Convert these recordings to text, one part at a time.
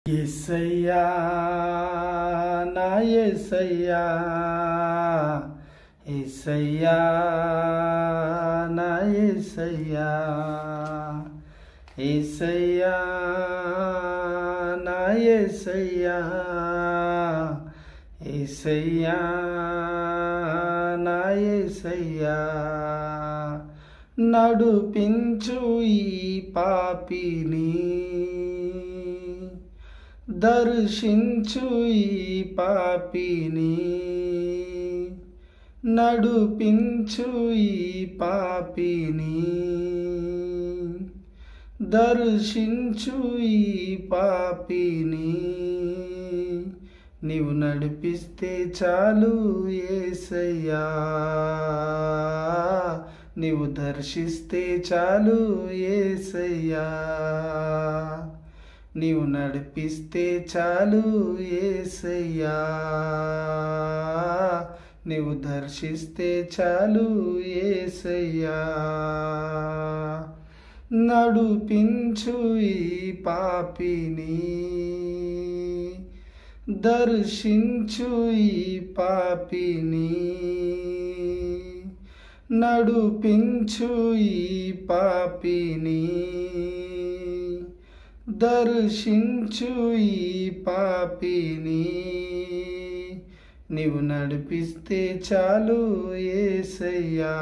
ఎస్సయ్యా నా ఎస్సయ్యా ఎస్సయ్యా నా ఎస్సయ్యా ఎస్సయ్యా నా ఎస్సయ్యా ఎస్సయ్యా నా ఎస్సయ్యా నడుపించు ఈ పాపిని దర్శించు ఈ పాపిని నడుపించు ఈ పాపిని దర్శించు ఈ పాపిని నీవు నడిపిస్తే చాలు ఏసయ్యా నీవు దర్శిస్తే చాలు ఏసయ్యా నీవు నడిపిస్తే చాలు ఏసయ్యా నీవు దర్శిస్తే చాలు ఏసయ్యా నడుపించు ఈ పాపిని దర్శించు ఈ పాపిని నడుపించు ఈ పాపిని దర్శించు ఈ పాపిని నీవు నడిపిస్తే చాలు ఏసయ్యా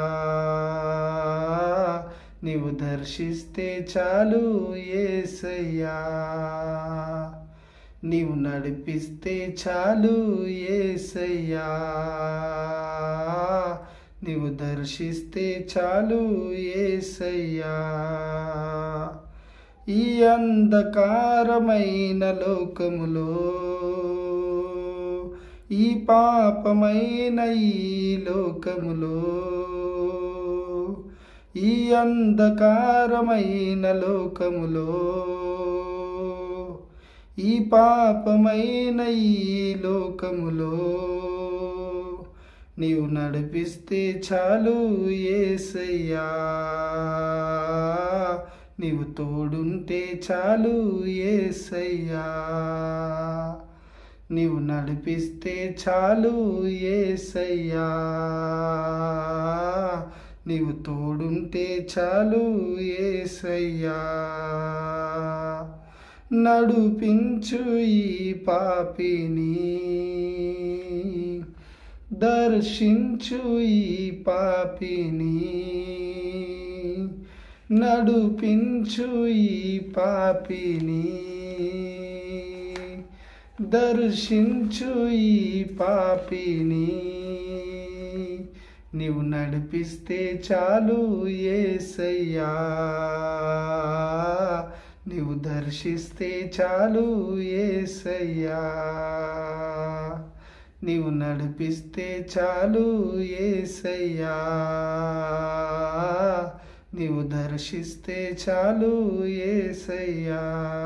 నీవు దర్శిస్తే చాలు ఏసయ్యా నీవు నడిపిస్తే చాలు ఏసయ్యా నీవు దర్శిస్తే చాలు ఏసయ్యా ఈ అంధకారమైన లోకములో ఈ పాపమైన ఈ లోకములో ఈ అంధకారమైన లోకములో ఈ పాపమైన ఈ లోకములో నీవు నడిపిస్తే చాలు ఏసయ్యా నీవు తోడుంటే చాలు ఏసయ్యా నీవు నడిపిస్తే చాలు ఏసయ్యా నీవు తోడుంటే చాలు ఏసయ్యా నడిపించు ఈ పాపిని దర్శించు ఈ పాపిని నడిపించు ఈ పాపిని దర్శించు ఈ పాపిని నీవు నడిపిస్తే చాలు ఏసయ్యా నీవు దర్శిస్తే చాలు ఏసయ్యా నీవు నడిపిస్తే చాలు ఏసయ్యా నీవు దర్శిస్తే చాలు ఏసయ్యా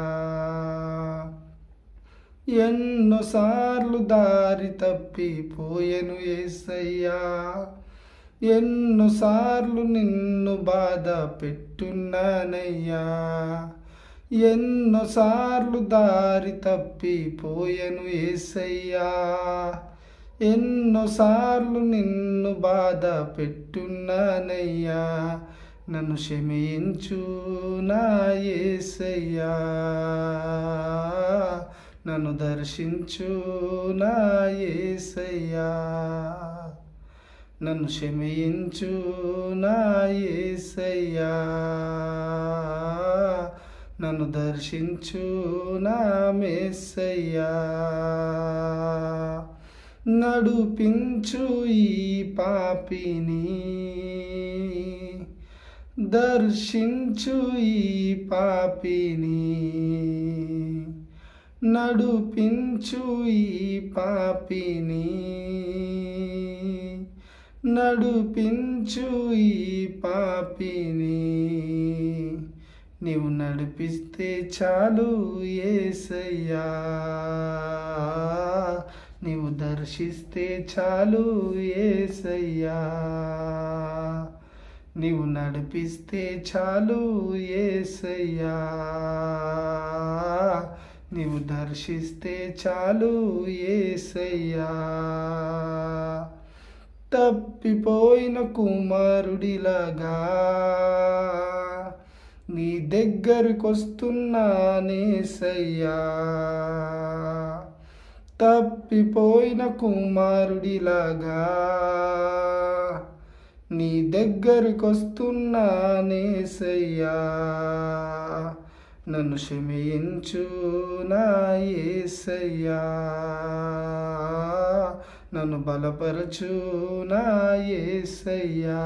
ఎన్నోసార్లు దారి తప్పిపోయెను ఏసయ్యా ఎన్నోసార్లు నిన్ను బాధ పెట్టున్నానయ్యా ఎన్నోసార్లు దారి తప్పిపోయెను ఏసయ్యా ఎన్నోసార్లు నిన్ను బాధ పెట్టున్నానయ్యా నన్ను క్షమించు నా ఏసయ్యా నన్ను దర్శించు నా ఏసయ్యా నన్ను క్షమించు నా ఏసయ్యా నన్ను దర్శించు నా మేసయ్యా నడిపించు ఈ పాపిని దర్శించు ఈ పాపిని నడిపించు ఈ పాపిని నడిపించు ఈ పాపిని నీవు నడిపిస్తే చాలు ఏసయ్యా నీవు దర్శిస్తే చాలు ఏసయ్యా నీవు నడిపిస్తే చాలు ఏసయ్యా నీవు దర్శిస్తే చాలు ఏసయ్యా తప్పిపోయిన కుమారుడిలాగా నీ దగ్గరకొస్తున్నానేసయ్యా తప్పిపోయిన కుమారుడిలాగా నీ దగ్గరకొస్తున్నానేసయ్యా నన్ను క్షమించు నా ఏసయ్యా నన్ను బలపరచు నా ఏసయ్యా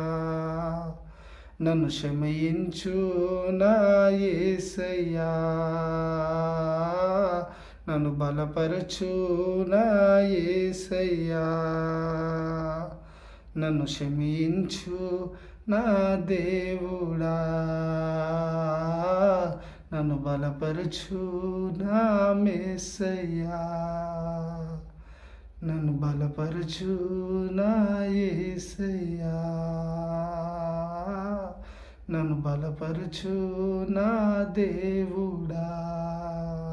నన్ను క్షమించు నా ఏసయ్యా నన్ను బలపరచు నా ఏసయ్యా నన్ను క్షమించు నా దేవుడా నన్ను బలపరచు నా మేసయ్యా నన్ను బలపరచు నా ఏసయ్యా నన్ను బలపరచు నా దేవుడా